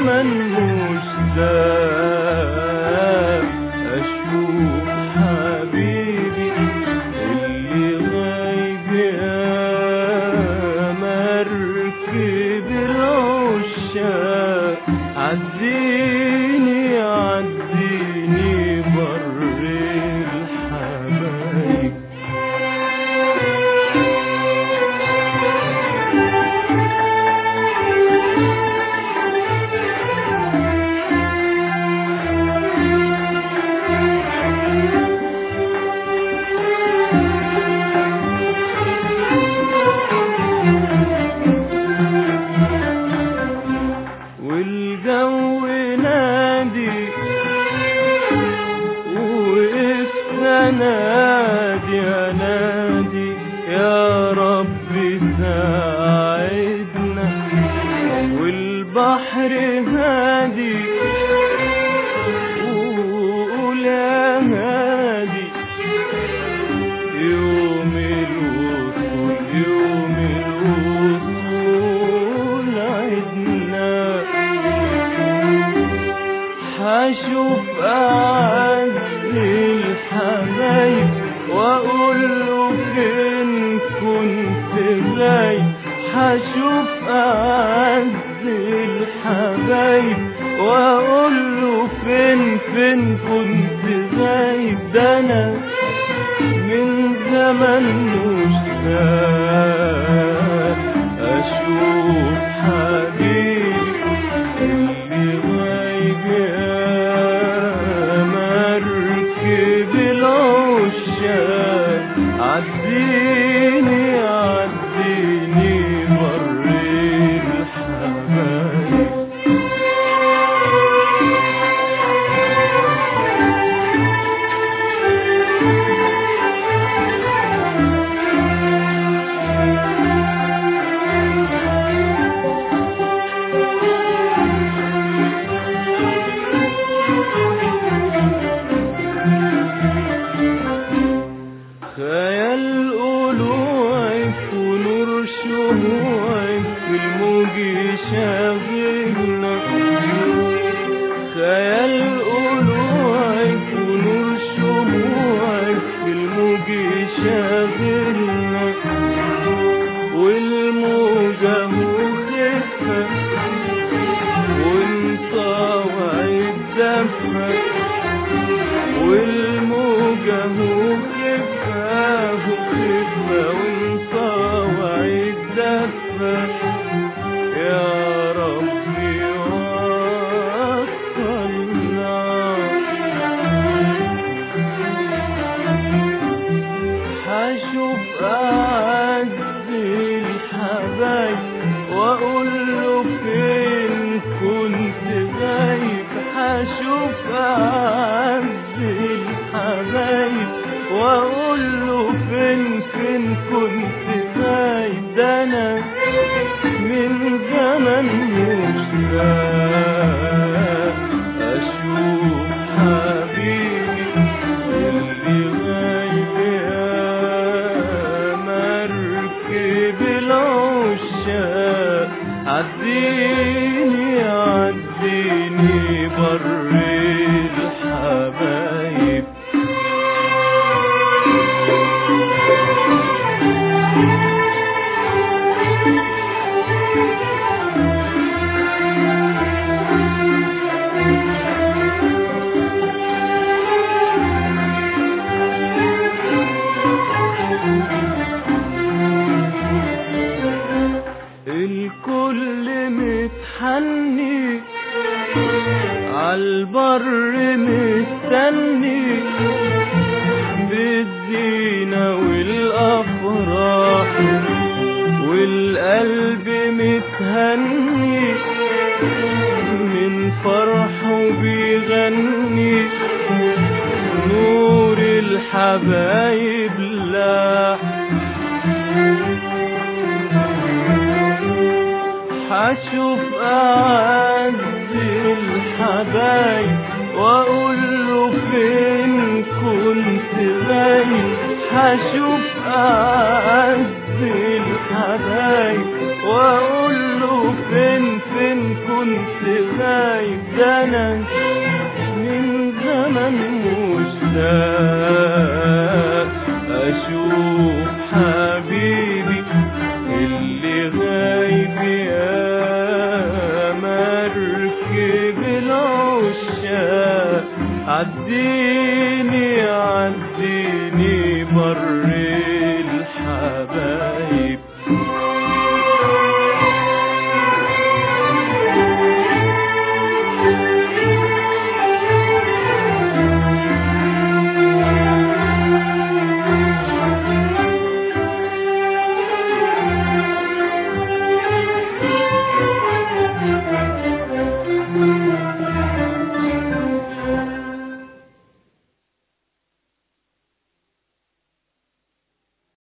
زمن مشتاق اشوف حبيبي اللي غايب يا مركب العشاق عديني عديني بر الحبايب والجو نادي والسنادي يا نادي يا رب ساعدنا والبحر هادي وقول يا هادي يوم الوصول يوم الوصول عدنا هشوف أعز الحبايب وأقول له فين كنت غايب هشوف أعز الحبايب وأقول له فين فين كنت غايب ده أنا من زمن مشتاق أشوف حبيبي اللي غايب يا مركب العشاق عديني عديني بر الحبايب خيال قلوعك ونور شموعك في الموج شاغلنا خيال قلوعك ونور شموعك في الموج شاغلنا والموجة مخفة وانت وعد دفة والموجة مخفة مخفة وانت وعد دفة يا ربي وصلنا هشوف أعز الحبايب وأقول له فين كنت غايب هشوف أعز الحبايب وأقول له فين فين كنت غايب ده أنا من زمن مشتاق أشوف حبيبي اللي غايب يا مركب العشاق عديني عديني بر الحبايب الكل متحني عالبر مستني بالزينة والأفراح والقلب متهني من فرحه بيغني نور الحبايب لاح هشوف أعز الحبايب وأقول له فين كنت غايب هشوف أعز الحبايب وأقول له فين فين كنت غايب ده انا من زمن مشتاق اشوف حبيبي اللي غايب يا مركب العشاق عديت